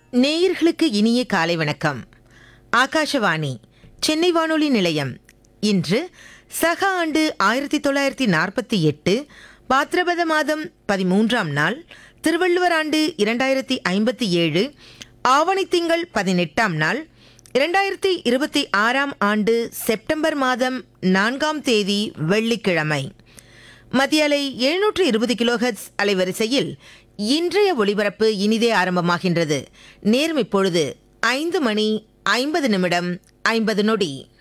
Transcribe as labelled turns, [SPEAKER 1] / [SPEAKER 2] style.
[SPEAKER 1] நேயர்களுக்கு இனிய காலை வணக்கம் ஆகாஷவாணி சென்னை வானொலி நிலையம் இன்று சக ஆண்டு ஆயிரத்தி தொள்ளாயிரத்தி நாற்பத்தி எட்டு பாத்ரபத மாதம் பதிமூன்றாம் நாள் திருவள்ளுவர் ஆண்டு இரண்டாயிரத்தி ஐம்பத்தி ஏழு ஆவணி திங்கள் பதினெட்டாம் நாள் இரண்டாயிரத்தி இருபத்தி ஆறாம் ஆண்டு செப்டம்பர் மாதம் நான்காம் தேதி வெள்ளிக்கிழமை மத்திய அலை எழுநூற்று இருபது கிலோஹெட்ஸ் அலைவரிசையில் இன்றைய ஒளிபரப்பு இனிதே ஆரம்பமாகின்றது நேரம் இப்பொழுது ஐந்து மணி ஐம்பது நிமிடம் ஐம்பது நொடி